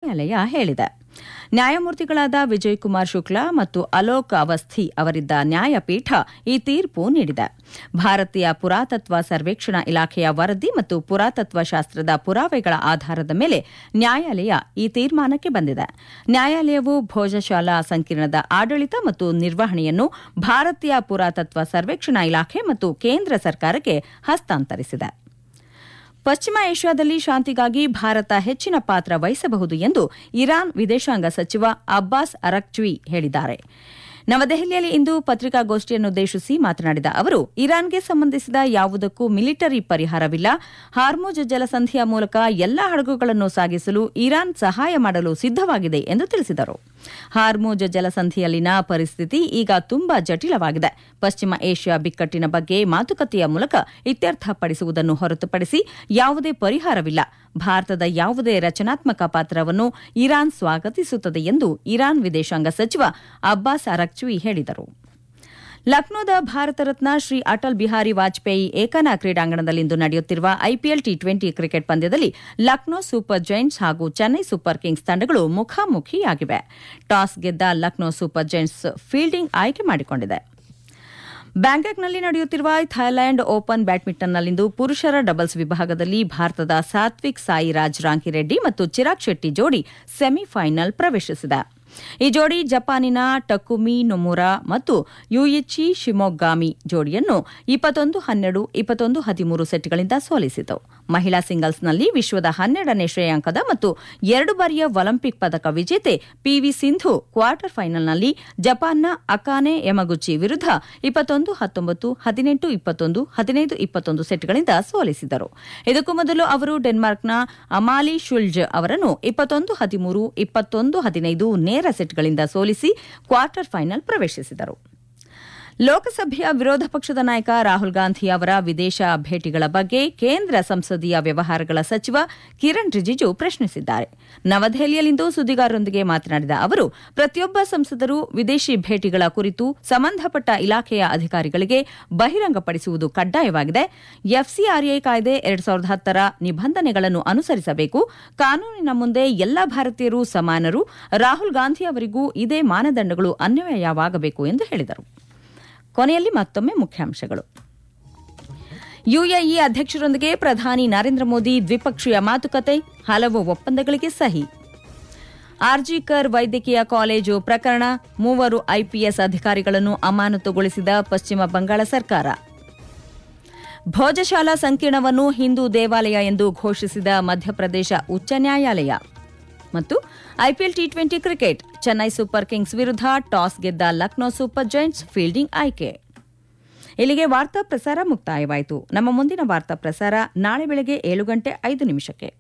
ನ್ಯಾಯಾಲಯ ಹೇಳಿದೆ ನ್ಯಾಯಮೂರ್ತಿಗಳಾದ ವಿಜಯ್ ಕುಮಾರ್ ಶುಕ್ಲಾ ಮತ್ತು ಅಲೋಕ್ ಅವಸ್ಥಿ ಅವರಿದ್ದ ನ್ಯಾಯಪೀಠ ಈ ತೀರ್ಪು ನೀಡಿದೆ ಭಾರತೀಯ ಪುರಾತತ್ವ ಸರ್ವೇಕ್ಷಣಾ ಇಲಾಖೆಯ ವರದಿ ಮತ್ತು ಪುರಾತತ್ವ ಶಾಸ್ತ್ರದ ಪುರಾವೆಗಳ ಆಧಾರದ ಮೇಲೆ ನ್ಯಾಯಾಲಯ ಈ ತೀರ್ಮಾನಕ್ಕೆ ಬಂದಿದೆ ನ್ಯಾಯಾಲಯವು ಭೋಜಶಾಲಾ ಸಂಕೀರ್ಣದ ಆಡಳಿತ ಮತ್ತು ನಿರ್ವಹಣೆಯನ್ನು ಭಾರತೀಯ ಪುರಾತತ್ವ ಸರ್ವೇಕ್ಷಣಾ ಇಲಾಖೆ ಮತ್ತು ಕೇಂದ್ರ ಸರ್ಕಾರಕ್ಕೆ ಹಸ್ತಾಂತರಿಸಿದೆ ಪಶ್ಚಿಮ ಏಷ್ಯಾದಲ್ಲಿ ಶಾಂತಿಗಾಗಿ ಭಾರತ ಹೆಚ್ಚಿನ ಪಾತ್ರ ವಹಿಸಬಹುದು ಎಂದು ಇರಾನ್ ವಿದೇಶಾಂಗ ಸಚಿವ ಅಬ್ಬಾಸ್ ಅರಕ್ಚ್ವಿ ಹೇಳಿದ್ದಾರೆ ನವದೆಹಲಿಯಲ್ಲಿ ಇಂದು ಪತ್ರಿಕಾಗೋಷ್ಠಿಯನ್ನುದ್ದೇಶಿಸಿ ಮಾತನಾಡಿದ ಅವರು ಇರಾನ್ಗೆ ಸಂಬಂಧಿಸಿದ ಯಾವುದಕ್ಕೂ ಮಿಲಿಟರಿ ಪರಿಹಾರವಿಲ್ಲ ಹಾರ್ಮುಜ್ ಜಲಸಂಧಿಯ ಮೂಲಕ ಎಲ್ಲಾ ಹಡಗುಗಳನ್ನು ಸಾಗಿಸಲು ಇರಾನ್ ಸಹಾಯ ಮಾಡಲು ಸಿದ್ದವಾಗಿದೆ ಎಂದು ತಿಳಿಸಿದರು ಹಾರ್ಮುಜ್ ಜಲಸಂಧಿಯಲ್ಲಿನ ಪರಿಸ್ಥಿತಿ ಈಗ ತುಂಬಾ ಜಟಿಲವಾಗಿದೆ ಪಶ್ಚಿಮ ಏಷ್ಯಾ ಬಿಕ್ಕಟ್ಟಿನ ಬಗ್ಗೆ ಮಾತುಕತೆಯ ಮೂಲಕ ಇತ್ಯರ್ಥಪಡಿಸುವುದನ್ನು ಹೊರತುಪಡಿಸಿ ಯಾವುದೇ ಪರಿಹಾರವಿಲ್ಲ ಭಾರತದ ಯಾವುದೇ ರಚನಾತ್ಮಕ ಪಾತ್ರವನ್ನು ಇರಾನ್ ಸ್ವಾಗತಿಸುತ್ತದೆ ಎಂದು ಇರಾನ್ ವಿದೇಶಾಂಗ ಸಚಿವ ಅಬ್ಬಾಸ್ ಅರಕ್ಚ್ವಿ ಹೇಳಿದರು ಲಕ್ನೋದ ಭಾರತ ರತ್ನ ಶ್ರೀ ಅಟಲ್ ಬಿಹಾರಿ ವಾಜಪೇಯಿ ಏಕನಾ ಕ್ರೀಡಾಂಗಣದಲ್ಲಿಂದು ನಡೆಯುತ್ತಿರುವ ಐಪಿಎಲ್ ಟಿ ಟ್ವೆಂಟಿ ಕ್ರಿಕೆಟ್ ಪಂದ್ಯದಲ್ಲಿ ಲಕ್ನೋ ಸೂಪರ್ ಜೈಂಟ್ಸ್ ಹಾಗೂ ಚೆನ್ನೈ ಸೂಪರ್ ಕಿಂಗ್ಸ್ ತಂಡಗಳು ಮುಖಾಮುಖಿಯಾಗಿವೆ ಟಾಸ್ ಗೆದ್ದ ಲಕ್ನೋ ಸೂಪರ್ ಜೈಂಟ್ಸ್ ಫೀಲ್ಡಿಂಗ್ ಆಯ್ಕೆ ಮಾಡಿಕೊಂಡಿದೆ ಬ್ಯಾಂಕಾಕ್ನಲ್ಲಿ ನಡೆಯುತ್ತಿರುವ ಥೈಲ್ಯಾಂಡ್ ಓಪನ್ ಬ್ಯಾಡ್ಮಿಂಟನ್ನಲ್ಲಿಂದು ಪುರುಷರ ಡಬಲ್ಸ್ ವಿಭಾಗದಲ್ಲಿ ಭಾರತದ ಸಾತ್ವಿಕ್ ಸಾಯಿರಾಜ್ ರಾಂಕಿರೆಡ್ಡಿ ಮತ್ತು ಚಿರಾಗ್ ಶೆಟ್ಟಿ ಜೋಡಿ ಸೆಮಿಫೈನಲ್ ಪ್ರವೇಶಿಸಿದೆ ಈ ಜೋಡಿ ಜಪಾನಿನ ಟಕುಮಿ ನೊಮುರಾ ಮತ್ತು ಯುಯಿಚಿ ಶಿಮೊಗ್ಗಾಮಿ ಜೋಡಿಯನ್ನು ಇಪ್ಪತ್ತೊಂದು ಹನ್ನೆರಡು ಇಪ್ಪತ್ತೊಂದು ಹದಿಮೂರು ಸೆಟ್ಗಳಿಂದ ಸೋಲಿಸಿತು ಮಹಿಳಾ ಸಿಂಗಲ್ಸ್ನಲ್ಲಿ ವಿಶ್ವದ ಹನ್ನೆರಡನೇ ಶ್ರೇಯಾಂಕದ ಮತ್ತು ಎರಡು ಬಾರಿಯ ಒಲಿಂಪಿಕ್ ಪದಕ ವಿಜೇತೆ ಪಿವಿ ಸಿಂಧು ಕ್ವಾರ್ಟರ್ ಫೈನಲ್ನಲ್ಲಿ ಜಪಾನ್ನ ಅಕಾನೆ ಯಮಗುಚಿ ವಿರುದ್ಧ ಇಪ್ಪತ್ತೊಂದು ಹತ್ತೊಂಬತ್ತು ಹದಿನೆಂಟು ಇಪ್ಪತ್ತೊಂದು ಹದಿನೈದು ಇಪ್ಪತ್ತೊಂದು ಸೆಟ್ಗಳಿಂದ ಸೋಲಿಸಿದರು ಇದಕ್ಕೂ ಮೊದಲು ಅವರು ಡೆನ್ಮಾರ್ಕ್ನ ಅಮಾಲಿ ಶುಲ್ಜ್ ಅವರನ್ನು ಇಪ್ಪತ್ತೊಂದು ಹದಿಮೂರು ಇಪ್ಪತ್ತೊಂದು ಹದಿನೈದು ನೇರ ಸೆಟ್ಗಳಿಂದ ಸೋಲಿಸಿ ಕ್ವಾರ್ಟರ್ ಫೈನಲ್ ಪ್ರವೇಶಿಸಿದರು ಲೋಕಸಭೆಯ ವಿರೋಧ ಪಕ್ಷದ ನಾಯಕ ರಾಹುಲ್ ಗಾಂಧಿ ಅವರ ವಿದೇಶ ಭೇಟಿಗಳ ಬಗ್ಗೆ ಕೇಂದ್ರ ಸಂಸದೀಯ ವ್ಯವಹಾರಗಳ ಸಚಿವ ಕಿರಣ್ ರಿಜಿಜು ಪ್ರಶ್ನಿಸಿದ್ದಾರೆ ನವದೆಹಲಿಯಲ್ಲಿಂದು ಸುದ್ದಿಗಾರರೊಂದಿಗೆ ಮಾತನಾಡಿದ ಅವರು ಪ್ರತಿಯೊಬ್ಬ ಸಂಸದರು ವಿದೇಶಿ ಭೇಟಿಗಳ ಕುರಿತು ಸಂಬಂಧಪಟ್ಟ ಇಲಾಖೆಯ ಅಧಿಕಾರಿಗಳಿಗೆ ಬಹಿರಂಗಪಡಿಸುವುದು ಕಡ್ಡಾಯವಾಗಿದೆ ಎಫ್ಸಿಆರ್ಎ ಕಾಯ್ದೆ ಎರಡ್ ಸಾವಿರದ ಹತ್ತರ ನಿಬಂಧನೆಗಳನ್ನು ಅನುಸರಿಸಬೇಕು ಕಾನೂನಿನ ಮುಂದೆ ಎಲ್ಲ ಭಾರತೀಯರು ಸಮಾನರು ರಾಹುಲ್ ಗಾಂಧಿ ಅವರಿಗೂ ಇದೇ ಮಾನದಂಡಗಳು ಅನ್ವಯವಾಗಬೇಕು ಎಂದು ಹೇಳಿದರು ಕೊನೆಯಲ್ಲಿ ಮತ್ತೊಮ್ಮೆ ಮುಖ್ಯಾಂಶಗಳು ಯುಎಇ ಅಧ್ಯಕ್ಷರೊಂದಿಗೆ ಪ್ರಧಾನಿ ನರೇಂದ್ರ ಮೋದಿ ದ್ವಿಪಕ್ಷೀಯ ಮಾತುಕತೆ ಹಲವು ಒಪ್ಪಂದಗಳಿಗೆ ಸಹಿ ಆರ್ಜಿಕರ್ ವೈದ್ಯಕೀಯ ಕಾಲೇಜು ಪ್ರಕರಣ ಮೂವರು ಐಪಿಎಸ್ ಅಧಿಕಾರಿಗಳನ್ನು ಅಮಾನತುಗೊಳಿಸಿದ ಪಶ್ಚಿಮ ಬಂಗಾಳ ಸರ್ಕಾರ ಭೋಜಶಾಲಾ ಸಂಕೀರ್ಣವನ್ನು ಹಿಂದೂ ದೇವಾಲಯ ಎಂದು ಘೋಷಿಸಿದ ಮಧ್ಯಪ್ರದೇಶ ಉಚ್ಚ ನ್ಯಾಯಾಲಯ ಮತ್ತು IPL T twenty cricket Chennai super Kings ವಿರುದ್ಧ ಟಾಸ್ ಗೆದ್ದ ಲಕ್ನೋ ಸೂಪರ್ ಜೈಂಟ್ಸ್ ಫೀಲ್ಡಿಂಗ್ ಆಯ್ಕೆ ಇಲ್ಲಿಗೆ ವಾರ್ತಾ ಪ್ರಸಾರ ಮುಕ್ತಾಯವಾಯಿತು ನಮ್ಮ ಮುಂದಿನ ವಾರ್ತಾ ಪ್ರಸಾರ ನಾಳೆ ಬೆಳಗ್ಗೆ ಏಳು ಗಂಟೆ ಐದು ನಿಮಿಷಕ್ಕೆ